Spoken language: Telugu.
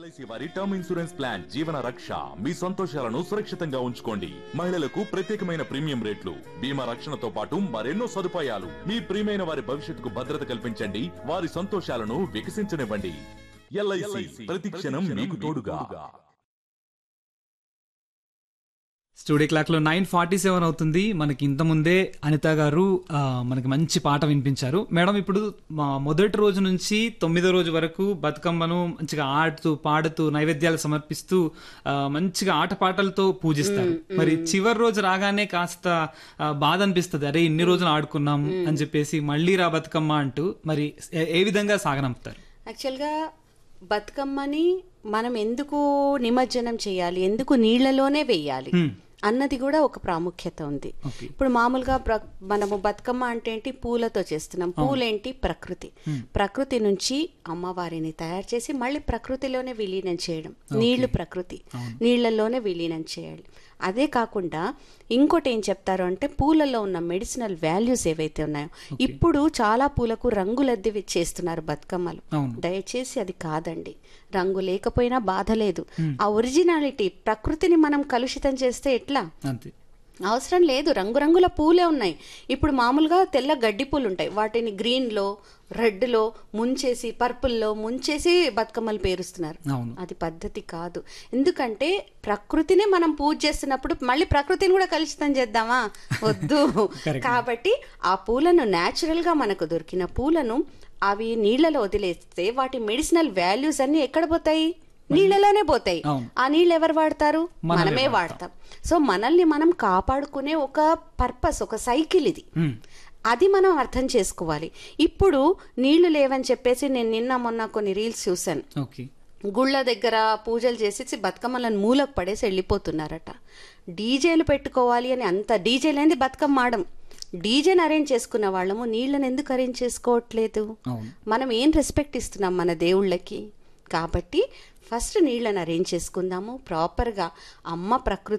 ఎల్ఐసి వారి టర్మ్ ఇన్సూరెన్స్ ప్లాన్ జీవన రక్ష మీ సంతోషాలను సురక్షితంగా ఉంచుకోండి మహిళలకు ప్రత్యేకమైన ప్రీమియం రేట్లు బీమా రక్షణతో పాటు మరెన్నో సదుపాయాలు మీ ప్రియమైన వారి భవిష్యత్తుకు భద్రత కల్పించండి వారి సంతోషాలను వికసించనివ్వండి ఎల్ఐసి ప్రతి క్షణం మీకు తోడుగా స్టూడియో క్లాక్ లో నైన్ ఫార్టీ సెవెన్ అవుతుంది మనకి ఇంత ముందే అనిత గారు ఆ, మనకి మంచి పాట వినిపించారు మేడం ఇప్పుడు మా మొదటి రోజు నుంచి తొమ్మిదో రోజు వరకు బతుకమ్మను మంచిగా ఆడుతూ పాడుతూ నైవేద్యాలు సమర్పిస్తూ ఆ, మంచిగా ఆటపాటలతో పూజిస్తారు మరి చివరి రోజు రాగానే కాస్త ఆ, బాధ అనిపిస్తుంది అరే ఇన్ని రోజులు ఆడుకున్నాం అని చెప్పేసి మళ్ళీ రా బతుకమ్మ అంటూ మరి ఏ- ఏ విధంగా సాగనంపుతారు యాక్చువల్గా బతుకమ్మని మనం ఎందుకు నిమజ్జనం చేయాలి ఎందుకు నీళ్లలోనే వేయాలి అన్నది కూడా ఒక ప్రాముఖ్యత ఉంది ఓకే. ఇప్పుడు మామూలుగా ప్ర- మనము బతుకమ్మ అంటే ఏంటి పూలతో చేస్తున్నాం పూలేంటి ప్రకృతి ప్రకృతి నుంచి అమ్మవారిని తయారు చేసి మళ్ళీ ప్రకృతిలోనే విలీనం చేయడం నీళ్లు ప్రకృతి నీళ్లలోనే విలీనం చేయాలి అదే కాకుండా ఇంకోటి ఏం చెప్తారు అంటే పూలలో ఉన్న మెడిసినల్ వాల్యూస్ ఏవైతే ఉన్నాయో ఇప్పుడు చాలా పూలకు రంగులద్ది చేస్తున్నారు బతుకమ్మలు అవును. దయచేసి అది కాదండి రంగు లేకపోయినా బాధ లేదు ఆ ఒరిజినాలిటీ ప్రకృతిని మనం కలుషితం చేస్తే ఎట్లా అంతే అవసరం లేదు రంగురంగుల పూలే ఉన్నాయి ఇప్పుడు మామూలుగా తెల్ల గడ్డి పూలు ఉంటాయి వాటిని గ్రీన్లో రెడ్లో ముంచేసి పర్పుల్లో ముంచేసి బతుకమ్మలు పేరుస్తున్నారు అవును అది పద్ధతి కాదు ఎందుకంటే ప్రకృతిని మనం పూజ చేస్తున్నప్పుడు మళ్ళీ ప్రకృతిని కూడా కలుషితం చేద్దామా వద్దు కాబట్టి ఆ పూలను natural గా మనకు దొరికిన పూలను అవి నీళ్లలో వదిలేస్తే వాటి మెడిసినల్ వాల్యూస్ అన్ని ఎక్కడ పోతాయి నీళ్ళలోనే పోతాయి అవును. ఆ నీళ్ళు ఎవరు వాడతారు మనమే మనమే వాడతాం సో మనల్ని మనం కాపాడుకునే ఒక పర్పస్ ఒక సైకిల్ ఇది మ్మ్. అది మనం అర్థం చేసుకోవాలి ఇప్పుడు నీళ్లు లేవని చెప్పేసి నేను నిన్న మొన్న కొన్ని రీల్స్ చూశాను ఓకే గుళ్ళ దగ్గర పూజలు చేసేసి బతుకమ్మలను మూలకు పడేసి వెళ్ళిపోతున్నారట డీజేలు పెట్టుకోవాలి అని అంత డీజే లేని బతుకమ్మ ఆడం డీజేని అరేంజ్ చేసుకున్న వాళ్ళము నీళ్ళని ఎందుకు అరేంజ్ చేసుకోవట్లేదు అవును మనం ఏం రెస్పెక్ట్ ఇస్తున్నాం మన దేవుళ్ళకి కాబట్టి ఫస్ట్ నీళ్ళని అరేంజ్ చేసుకుందాము ప్రాపర్గా అమ్మ ప్రకృతి